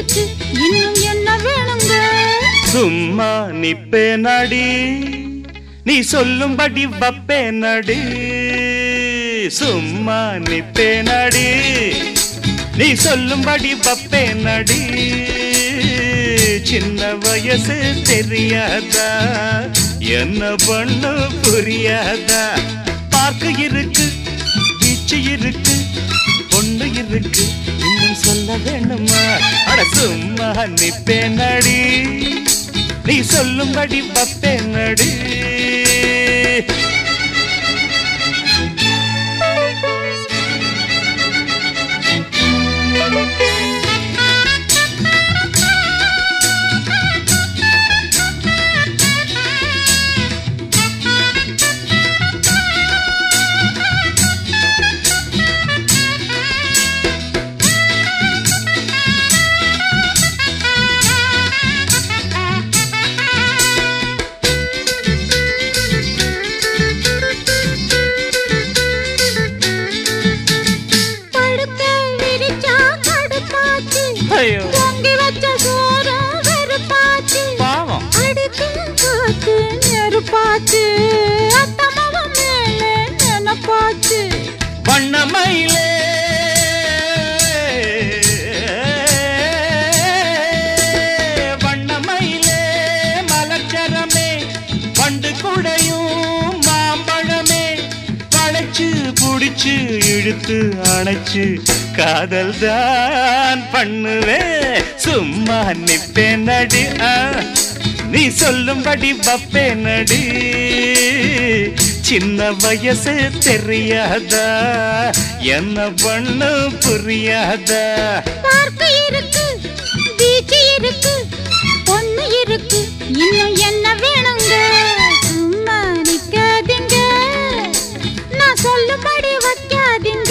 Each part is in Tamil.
இருக்கு இன்னும் என்ன வேணுங்க சும்மா நிப்பே நடி நீ சொல்லும்படி வப்பே நடி சும்மா நிப்பே நடி நீ சொல்லும்படி வப்பே நடி சின்ன வயசு தெரியாதா என்ன பண்ணு புரியாதா பார்க்க இருக்கு பீச்சு இருக்கு பொண்ணு இருக்கு இன்னும் சொல்ல வேணுமா அட சும்மா நிப்பே நடி நீ சொல்லும்படி பப்பே நடி படுக்க விரிச்சா கடுப்பாச்சு ஐயோ பொங்கி வச்ச சோறும் வெறுப்பாச்சு பாவம் அடுக்கு காத்து நெருப்பாச்சு அத்தமாவும் மேலே நினப்பாச்சு வண்ணமயிலே வண்ணமயிலே மலர்ச்சரமே பண்டு குடையும் மாம்பழமே வளைச்சு புடிச்சு இழுத்து அணைச்சு காதல் தான் பண்ணுவேன் சும்மா நிப்பேன் நடி ஆ, நீ சொல்லும்படி வப்பே நடி சின்ன வயசு தெரியாதா என்ன பண்ணு புரியாதா பார்க்க இருக்கு பீச் இருக்கு பொண்ணு இருக்கு இன்னும் என்ன வேணுங்க சும்மா நிக்காதீங்க நான் சொல்லும்படி வைக்காதீங்க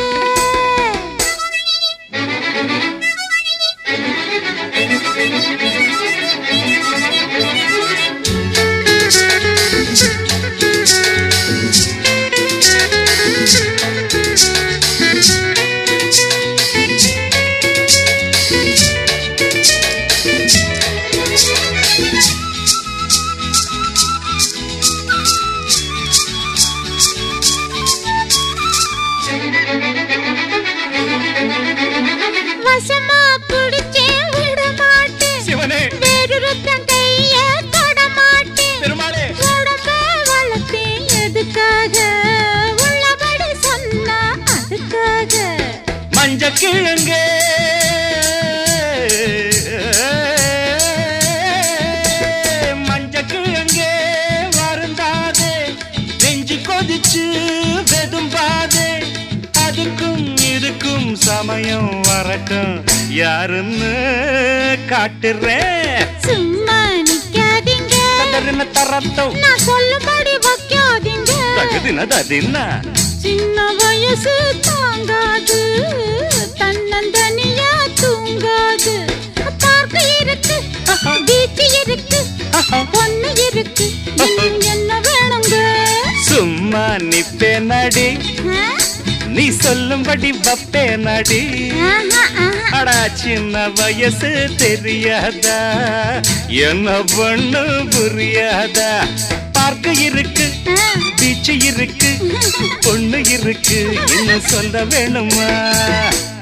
வசமா பிடிச்சே விட மாட்டேன் சிவனே வேறொருத்தன் கைய தொட மாட்டேன் பெருமாளே உடம்ப வளர்த்தேன் எதுக்காக உள்ளபடி சொன்னா அதுக்காக மஞ்ச கிழங்கு மஞ்ச கிழங்கு வருந்தாதே நெஞ்சு கொதிச்சு வெதும்பாதே அதுக்கும் இதுக்கும் சமயம் வரட்டும் யாருன்னு காட்டுறேன் சும்மா நிக்காதீங்க தரன தரட்டும் நான் சொல்லும்படி வைக்காதீங்க தகுதின ததின்னா சின்ன வயசு தாங்காது தன்னந்தனியா தூங்காது பார்க்க இருக்கு பீச்சு இருக்கு பொண்ணு இருக்கு இன்னும் என்ன வேணுங்க சும்மா நிப்பே நடி ஆ? நீ சொல்லும்படி வப்பே நடி ஆஹா, ஆஹா. அடா சின்ன வயசு தெரியாதா என்ன பண்ணு புரியாதா பார்க்க இருக்கு ஆ. பீச்சு இருக்கு பொண்ணு இருக்கு இன்னும் சொல்ல வேணுமா